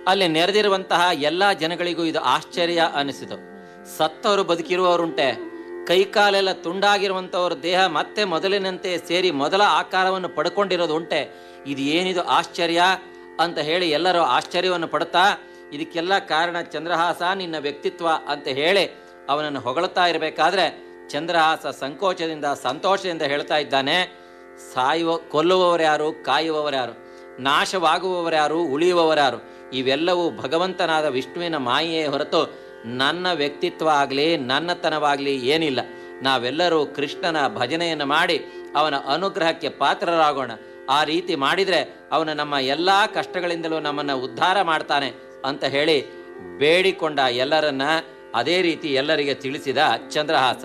ಅಲ್ಲಿ ನೆರೆದಿರುವಂತಹ ಎಲ್ಲ ಜನಗಳಿಗೂ ಇದು ಆಶ್ಚರ್ಯ ಅನಿಸಿತು ಸತ್ತವರು ಬದುಕಿರುವವರುಂಟೆ ಕೈಕಾಲೆಲ್ಲ ತುಂಡಾಗಿರುವಂಥವ್ರ ದೇಹ ಮತ್ತೆ ಮೊದಲಿನಂತೆ ಸೇರಿ ಮೊದಲ ಆಕಾರವನ್ನು ಪಡ್ಕೊಂಡಿರೋದು ಉಂಟೆ ಇದು ಏನಿದು ಆಶ್ಚರ್ಯ ಅಂತ ಹೇಳಿ ಎಲ್ಲರೂ ಆಶ್ಚರ್ಯವನ್ನು ಪಡುತ್ತಾ ಇದಕ್ಕೆಲ್ಲ ಕಾರಣ ಚಂದ್ರಹಾಸ ನಿನ್ನ ವ್ಯಕ್ತಿತ್ವ ಅಂತ ಹೇಳಿ ಅವನನ್ನು ಹೊಗಳುತ್ತಾ ಇರಬೇಕಾದ್ರೆ ಚಂದ್ರಹಾಸ ಸಂಕೋಚದಿಂದ ಸಂತೋಷದಿಂದ ಹೇಳ್ತಾ ಇದ್ದಾನೆ ಸಾಯುವ ಕೊಲ್ಲುವವರ್ಯಾರು ಕಾಯುವವರ್ಯಾರು ನಾಶವಾಗುವವರ್ಯಾರು ಉಳಿಯುವವರ್ಯಾರು ಇವೆಲ್ಲವೂ ಭಗವಂತನಾದ ವಿಷ್ಣುವಿನ ಮಾಯೆಯೇ ಹೊರತು ನನ್ನ ವ್ಯಕ್ತಿತ್ವ ಆಗಲಿ ನನ್ನತನವಾಗಲಿ ಏನಿಲ್ಲ ನಾವೆಲ್ಲರೂ ಕೃಷ್ಣನ ಭಜನೆಯನ್ನು ಮಾಡಿ ಅವನ ಅನುಗ್ರಹಕ್ಕೆ ಪಾತ್ರರಾಗೋಣ ಆ ರೀತಿ ಮಾಡಿದರೆ ಅವನು ನಮ್ಮ ಎಲ್ಲ ಕಷ್ಟಗಳಿಂದಲೂ ನಮ್ಮನ್ನು ಉದ್ಧಾರ ಮಾಡ್ತಾನೆ ಅಂತ ಹೇಳಿ ಬೇಡಿಕೊಂಡ ಎಲ್ಲರನ್ನ ಅದೇ ರೀತಿ ಎಲ್ಲರಿಗೆ ತಿಳಿಸಿದ ಚಂದ್ರಹಾಸ